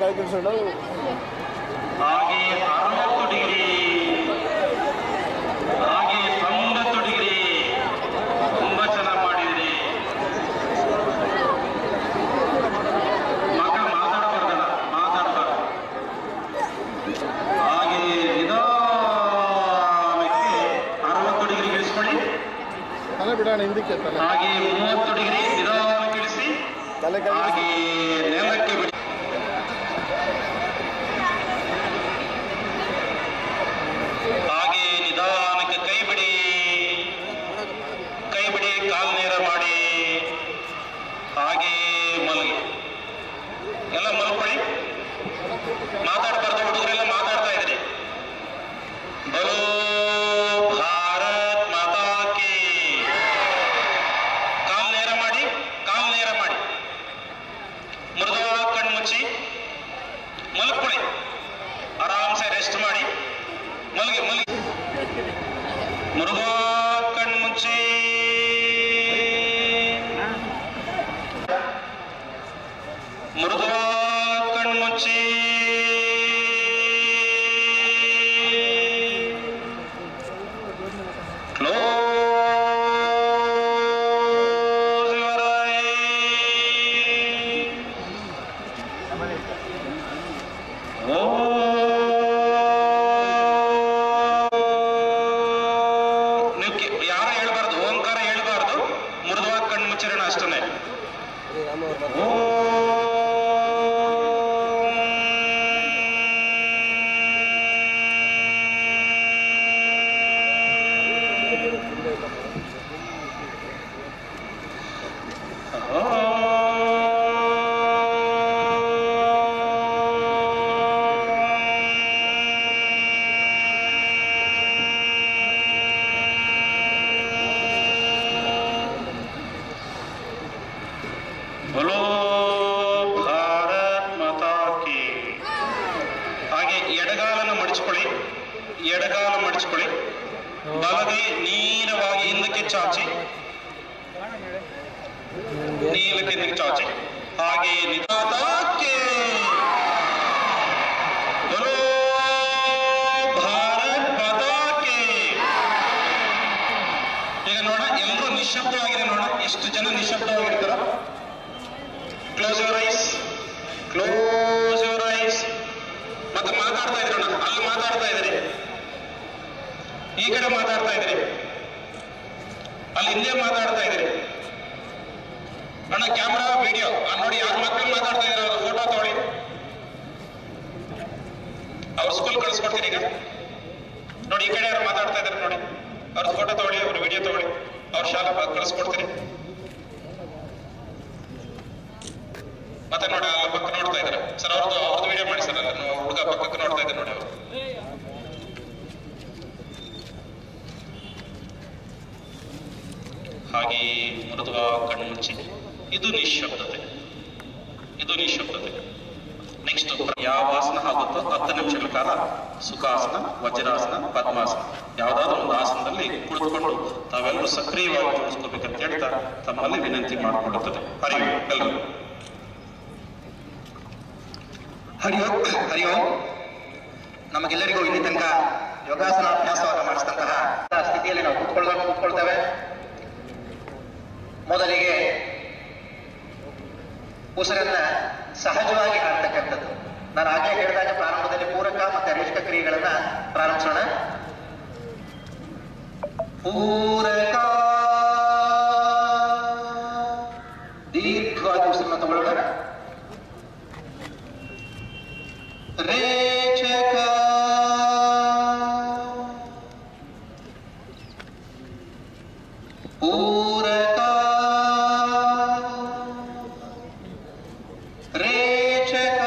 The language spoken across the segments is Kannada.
ಬಾಯಿಗೆ ಸೊಳ್ಳು ಹಾಗೆ ಅರವತ್ತು ಡಿಗ್ರಿ ಹಾಗೆ ತೊಂಬತ್ತು ಡಿಗ್ರಿ ತುಂಬಾ ಚೆನ್ನಾಗಿ ಮಾಡಿದ್ರಿ ಮಕ್ಕಳು ಮಾತಾಡಬಾರ್ದಲ್ಲ ಮಾತಾಡಬಾರ್ದು ಹಾಗೆ ನಿಧಾನಕ್ಕೆ ಅರವತ್ತು ಡಿಗ್ರಿ ಇಳಿಸ್ಕೊಳ್ಳಿ ತಲೆ ಬಿಡೋಣ ಹಿಂದಕ್ಕೆ ತಲೆ ಹಾಗೆ ಮೂವತ್ತು ಡಿಗ್ರಿ ನಿಧಾನಕ್ಕೆ ಇಳಿಸಿ ತಲೆ ಕೈ ಹಾಗೆ ನೆಲಕ್ಕೆ ಬಿಡಿ ಹಾಗೆ ನಿಧಾನಕ್ಕೆ ಕೈ ಬಿಡಿ ಕೈ ಬಿಡಿ ಕಾಲು ನೇರ ಮಾಡಿ ಹಾಗೆ ಮಲಗಿ ಎಲ್ಲ ಮಲ್ಕೊಳ್ಳಿ ಮಾತಾಡಬಾರ್ದು ಹುಡುಗರೆಲ್ಲ ಮಾತಾಡ್ತಾ ಇದ್ರಿ ಬಲೋ ಭಾರತ್ ಮಾತಾ ಕಿ ಕಾಲ್ ನೇರ ಮಾಡಿ ಕಾಲ್ ನೇರ ಮಾಡಿ ಮೃದುವಾಗಿ ಕಣ್ಣು ಮುಚ್ಚಿ ಮಲ್ಕೊಳ್ಳಿ ಆರಾಮ್ಸೆ ರೆಸ್ಟ್ ಮಾಡಿ ಮಲಗಿ ಮಲಗಿ ಮೃದುವಾಗಿ ಕಣ್ಣು ಮುಚ್ಚಿ ಮೃದುವಾಗಿ ಕಣ್ಣು ಮುಚ್ಚಿ Close your ನೀವು ಕೆ- ಯಾರು ಹೇಳ್ಬಾರ್ದು ಓಂಕಾರ ಹೇಳ್ಬಾರ್ದು ಮೃದುವಾಗಿ ಕಣ್ಣು ಮುಚ್ಚಿರೋಣ ಅಷ್ಟನ್ನೇ बोलो ಭಾರತ್ ಮಾತಾ ಕಿ ಹಾಗೆ ಎಡಗಾಲನ್ನು ಮಡಚಿಕೊಳ್ಳಿ ಎಡಗಾಲ ಮಡಚಿಕೊಳ್ಳಿ ಬಲಗೈ ನೇರವಾಗಿ ಹಿಂದಕ್ಕೆ ಚಾಚಿ ನೀಲಕ್ಕೆ ಹಿಂದಕ್ಕೆ ಚಾಚಿ ಹಾಗೆ ನಿಧಾನಕ್ಕೆ बोलो ಭಾರತ್ ಮಾತಾ ಕಿ ಈಗ ನೋಡ ಎಲ್ಲರೂ ನಿಶಬ್ದವಾಗಿದೆ ನೋಡ ಎಷ್ಟು ಜನ ನಿಶಬ್ದವಾಗಿರ್ತಾರ close your eyes close your eyes ಮತ್ತೆ ಮಾತಾಡ್ತಾ ಇದ್ರಿ ಅಣ್ಣ ಅಲ್ಲಿ ಮಾತಾಡ್ತಾ ಇದ್ರಿ ಈ ಕಡೆ ಮಾತಾಡ್ತಾ ಇದ್ರಿ ಅಲ್ಲಿ ಹಿಂದೆ ಮಾತಾಡ್ತಾ ಇದ್ರಿ ಅಣ್ಣ ಕ್ಯಾಮ್ರಾ ವಿಡಿಯೋ ನೋಡಿ ಯಾರು ಮಕ್ಕಳು ಮಾತಾಡ್ತಾ ಇದ್ರು ಅವ್ರ ಫೋಟೋ ತಗೊಳ್ಳಿ ಅವ್ರ ಸ್ಕೂಲ್ ಕಳಿಸ್ಕೊಡ್ತೀನಿ ಈಗ ನೋಡಿ ಈ ಕಡೆ ಯಾರು ಮಾತಾಡ್ತಾ ಇದ್ದಾರೆ ನೋಡಿ ಅವ್ರ ಫೋಟೋ ತಗೊಳ್ಳಿ ಅವ್ರ ವಿಡಿಯೋ ತಗೊಳ್ಳಿ ಅವ್ರ ಶಾಲಾ ಭಾಗ ಕಳಿಸ್ಕೊಡ್ತೀನಿ ಮತ್ತೆ ನೋಡಿ ಆ ಪಕ್ಕ ನೋಡ್ತಾ ಇದ್ದಾರೆ ಸರ್ ಅವ್ರದ್ದು ಅವ್ರದ್ದು ವಿಡಿಯೋ ಮಾಡಿ ಸರ್ ಅಲ್ಲ ಹುಡುಗ ಪಕ್ಕಕ್ಕೆ ನೋಡ್ತಾ ಇದ್ದಾರೆ ನೋಡಿ ಅವರು ಹಾಗೆ ಮೃದುವ ಕಣ್ಣು ಮುಚ್ಚಿ ಇದು ನಿಶಬ್ದತೆ ಇದು ನಿಶಬ್ದತೆ ನೆಕ್ಸ್ಟ್ ಯಾವ ಆಸನ ಆಗುತ್ತೋ ಹತ್ತು ನಿಮಿಷಗಳ ಕಾಲ ಸುಖಾಸನ ವಜ್ರಾಸನ ಪದ್ಮಾಸನ ಯಾವ್ದಾದ್ರು ಒಂದು ಆಸನದಲ್ಲಿ ಕುಳಿತುಕೊಂಡು ತಾವೆಲ್ಲರೂ ಸಕ್ರಿಯವಾಗಿ ಜೋಡಿಸ್ಕೋಬೇಕಂತ ಹೇಳ್ತಾ ತಮ್ಮಲ್ಲಿ ವಿನಂತಿ ಮಾಡಿಕೊಳ್ಳುತ್ತದೆ ಹರಿ ಓಂ ಎಲ್ಲರೂ ಹರಿ ಓಂ ಹರಿ ಓಂ ನಮಗೆಲ್ಲರಿಗೂ ಇಲ್ಲಿ ತನಕ ಯೋಗಾಸನ ಅಭ್ಯಾಸವನ್ನು ಮಾಡಿಸಿದಂತಹ ಸ್ಥಿತಿಯಲ್ಲಿ ನಾವು ಕೂತ್ಕೊಳ್ಳೋ ಕೂತ್ಕೊಳ್ತೇವೆ ಮೊದಲಿಗೆ ಉಸಿರನ್ನ ಸಹಜವಾಗಿ ಆಡ್ತಕ್ಕಂಥದ್ದು ನಾನು ಆಗಲೇ ಹೇಳಿದಾಗ ಪ್ರಾರಂಭದಲ್ಲಿ ಪೂರಕ ಮತ್ತು ಅರೇಷಕ ಕ್ರಿಯೆಗಳನ್ನ ಪ್ರಾರಂಭಿಸೋಣ ಪೂರಕ ದೀರ್ಘವಾಗಿ ಉಸಿರನ್ನ ತಗೊಳ್ಳೋಣ ರೇಚಕ ಪೂರಕ ರೇಚಕ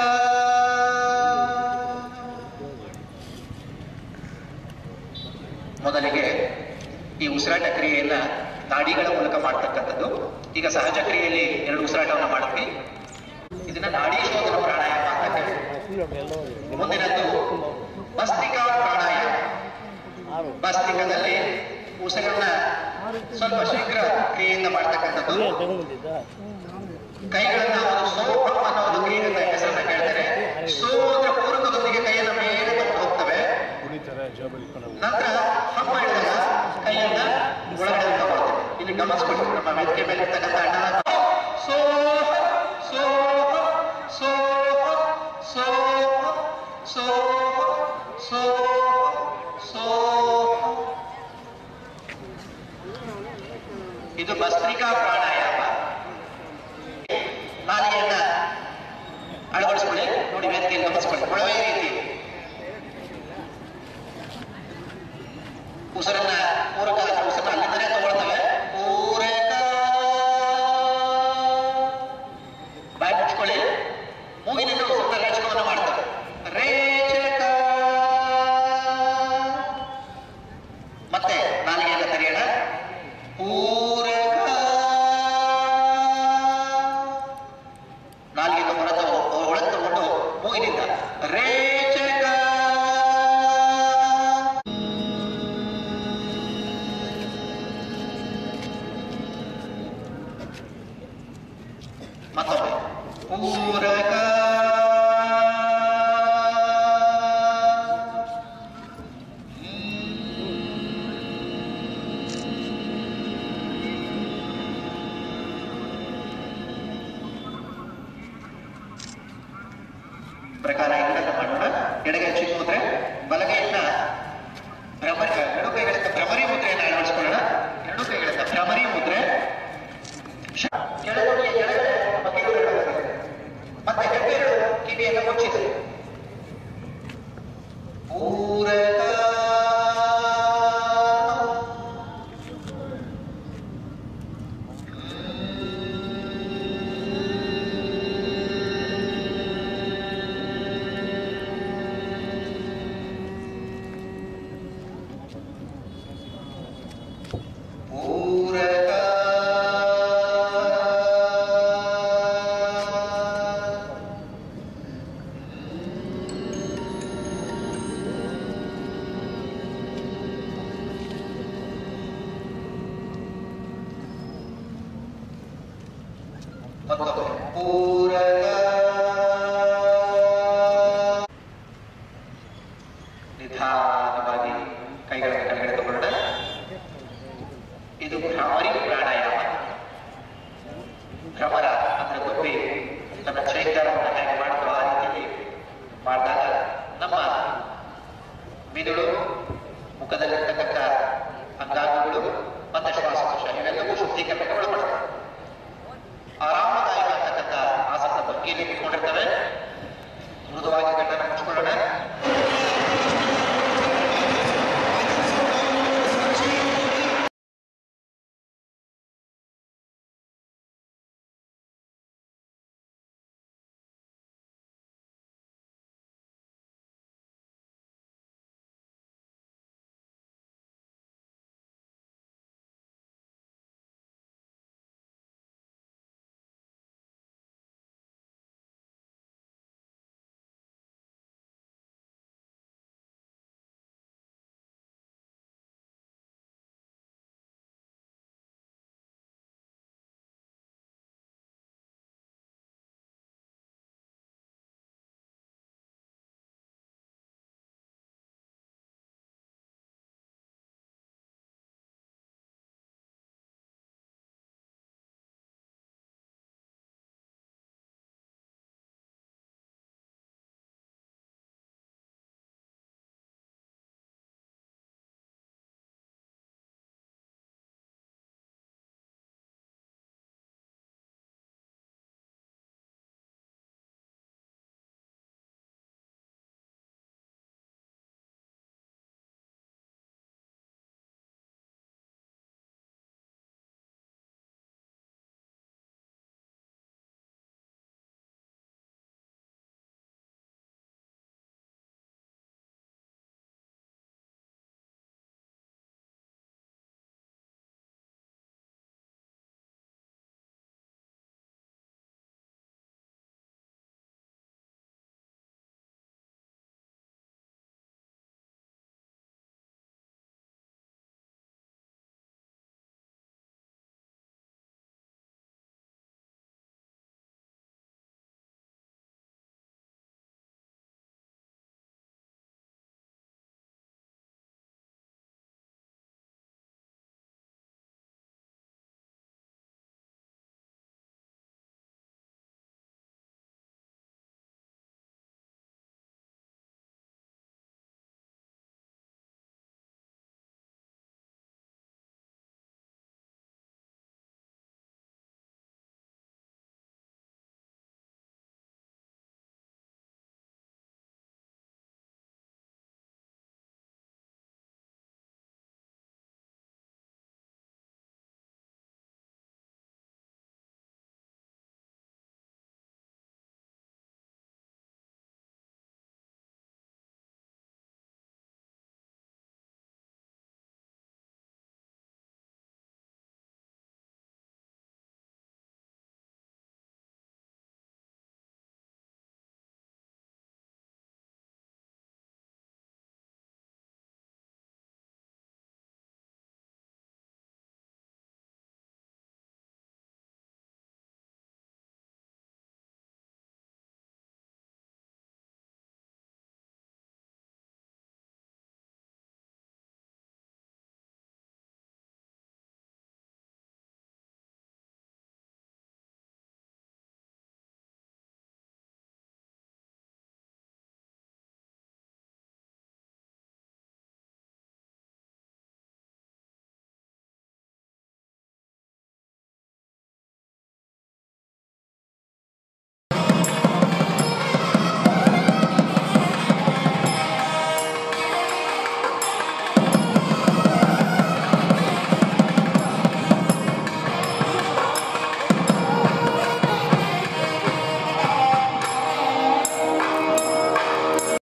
ಮೊದಲಿಗೆ ಈ ಉಸಿರಾಟ ಕ್ರಿಯೆಯನ್ನ ನಾಡಿಗಳ ಮೂಲಕ ಮಾಡ್ತಕ್ಕಂಥದ್ದು ಈಗ ಸಹಜ ಕ್ರಿಯೆಯಲ್ಲಿ ಎರಡು ಉಸಿರಾಟವನ್ನು ಮಾಡಿದ್ವಿ ಇದನ್ನ ನಾಡಿ ಶೋಧನ ಪ್ರಾಣಾಯಾಮ ಅಂತ ಕರೀತೀವಿ ಮುಂದಿನದ್ದು ಭಸ್ತ್ರಿಕಾ ಪ್ರಾಣಾಯಾಮ ಭಸ್ತ್ರಿಕದಲ್ಲಿ ಉಸಿರನ್ನ ಸ್ವಲ್ಪ ಶೀಘ್ರ ಕ್ರಿಯೆಯಿಂದ ಮಾಡ್ತಕ್ಕಂಥದ್ದು ಕೈಗಳನ್ನ ಒಂದು ಸೋಪಂ ಅನ್ನೋ ಒಂದು ಕ್ರಿಯೆಯಿಂದ ಹೆಸರನ್ನ ಕೇಳ್ತಾರೆ ನಂತರ ಹಂಪ ಹಿಡಿದಾಗ ಕೈಯನ್ನ ಒಳಗಡೆ ತಗೊಳ್ತೇವೆ ಇಲ್ಲಿ ಗಮನಿಸ್ಕೊಳ್ಳಿ ನಮ್ಮ ವೇದಿಕೆ ಮೇಲೆ ಇರ್ತಕ್ಕಂಥ ಅಣ್ಣ ಸೋಹ ಸೋಹ ಸೋಹ ಸೋಹ ಸೋಹ ಸೋಹ ಸೋಹ ಇದು ಭಸ್ತ್ರಿಕಾ ಪ್ರಾಣಾಯಾಮ ನಾಲಿಗೆಯನ್ನ ಅಳವಡಿಸ್ಕೊಳ್ಳಿ ನೋಡಿ ವೇದಿಕೆಯಲ್ಲಿ ಗಮನಿಸ್ಕೊಳ್ಳಿ ಕೊಳವೆ ರೀತಿ ಉಸಿರನ್ನ ಪೂರಕ ಉಸಿರನ್ನ ಅಲ್ಲಿಂದಲೇ ತಗೊಳ್ತವೆ ಪೂರಕ ಬಾಯಿ ಮುಚ್ಕೊಳ್ಳಿ ಮೂಗಿನಿಂದ ಉಸಿರನ್ನ ರೇಚಕವನ್ನು ಮಾಡ್ತವೆ ರೇಚಕ ಮತ್ತೆ ನಾಲಿಗೆಯನ್ನು ತೆರೆಯೋಣ ಪೂರಕ ನಾಲಿಗೆಯನ್ನು ಹೊರ ಒಳಗೆ ತಗೊಂಡು ಮೂಗಿನಿಂದ ರೇಚಕ ಮತ್ತೊಮ್ಮೆ ಪೂರಕ ಪ್ರಕಾರ ಎರಡನ್ನ ಮಾಡೋಣ ಎಡಗೈ ಚಿಕ್ಕ ಮುದ್ರೆ ಬಲಗೈಯನ್ನ ಭ್ರಮರಿ ಎರಡು ಕೈಗಳಿಂದ ಭ್ರಮರಿ ಮುದ್ರೆಯನ್ನು ಅಳವಡಿಸಿಕೊಳ್ಳೋಣ ಎರಡು ಕೈಗಳಿಂದ ಭ್ರಮರಿ ಮುದ್ರೆ ಶ- ಕೆಳಗಡೆಯ ಕೆಳಗಡೆ ಬಗೆಗಳು ಮತ್ತೆ ಹೆಬ್ಬೆರಳು ಕಿವಿಯನ್ನು ಮುಚ್ಚಿದೆ ಪೂರಕ ಪೂರಕ ಮತ್ತೊಮ್ಮೆ ಪೂರಕ ನಿಧಾನವಾಗಿ ಕೈಗಳನ್ನು ಕೆಳಗಡೆ ತಗೊಳ್ಳೋಣ ಇದು ಭ್ರಮರಿ ಪ್ರಾಣಾಯಾಮ ಭ್ರಮರ ಅಂದ್ರೆ ದುಬ್ಬಿ ತನ್ನ ಚೈತನ್ಯವನ್ನು ಹೇಗೆ ಮಾಡ್ತೋ ಆ ರೀತಿಯಲ್ಲಿ ಮಾಡಿದಾಗ ನಮ್ಮ ಮಿದುಳು ಮುಖದಲ್ಲಿರ್ತಕ್ಕಂಥ ಅಂಗಾಂಗಗಳು ಮತ್ತೆ ಶ್ವಾಸಕೋಶ ಇವೆಲ್ಲವೂ ಶುದ್ಧೀಕರಣಕ್ಕೆ ಒಳಪಡ್ತವೆ ಆರಾಮದಾಯಕ ಅಂತಕ್ಕಂಥ ಆಸನ ಭಂಗಿಯಲ್ಲಿ ನಿಂತ್ಕೊಂಡಿರ್ತವೆ